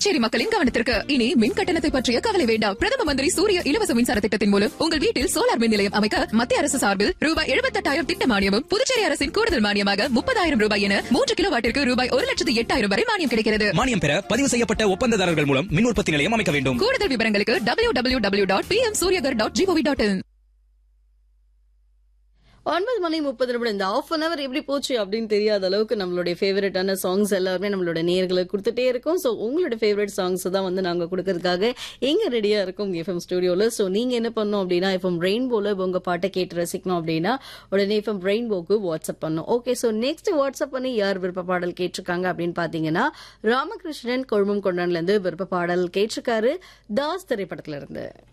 புதுச்சேரி மக்களின் கவனத்திற்கு இனி மின் கட்டணத்தை பற்றிய கவலை வேண்டாம் பிரதம மந்திரி சூரிய இலவச மின்சார திட்டத்தின் மூலம் உங்கள் வீட்டில் சோலார் மின் நிலையம் அமைக்க மத்திய அரசு சார்பில் ரூபாய் எழுபத்தெட்டாயிரம் திட்ட மானியமும் புதுச்சேரி அரசின் கூடுதல் மானியமாக முப்பதாயிரம் ரூபாய் என மூன்று கிலோ வாட்டிற்கு ரூபாய் ஒரு லட்சத்து எட்டாயிரம் வரை மானியம் கிடைக்கிறது மானியம் பெற பதிவு செய்யப்பட்ட ஒப்பந்ததாரர்கள் மூலம் மின் உற்பத்தி நிலையம் அமைக்க வேண்டும் கூடுதல் விவரங்களுக்கு W W W dot P M Suryaghar dot G O V ஒன்பது மணி முப்பது நிமிடம் இந்த ஆஃப் அன் அவர் எப்படி போச்சு அப்படின்னு தெரியாத அளவுக்கு நம்மளுடைய ஃபேவரட்டான சாங்ஸ் எல்லாருமே நம்மளோட நேர்களுக்கு கொடுத்துட்டே இருக்கோம் ஸோ உங்களோட ஃபேவரட் சாங்ஸ் தான் வந்து நாங்கள் கொடுக்கறதுக்காக எங்க ரெடியா இருக்கோம் எஃப்எம் ஸ்டுடியோவில் ஸோ நீங்க என்ன பண்ணணும் அப்படின்னா எஃப்எம் ரெயின்போல உங்க பாட்டை கேட்டு ரசிக்கணும் அப்படின்னா உடனே எஃப்எம் ரெயின்போக்கு வாட்ஸ்அப் பண்ணும் ஓகே ஸோ நெக்ஸ்ட் வாட்ஸ்அப் பண்ணி யார் விருப்ப பாடல் கேட்டிருக்காங்க அப்படின்னு பார்த்தீங்கன்னா ராமகிருஷ்ணன் கொழுமம் கொண்டான்ல இருந்து விருப்ப பாடல் கேட்டிருக்காரு தாஸ் திரைப்படத்துல இருந்து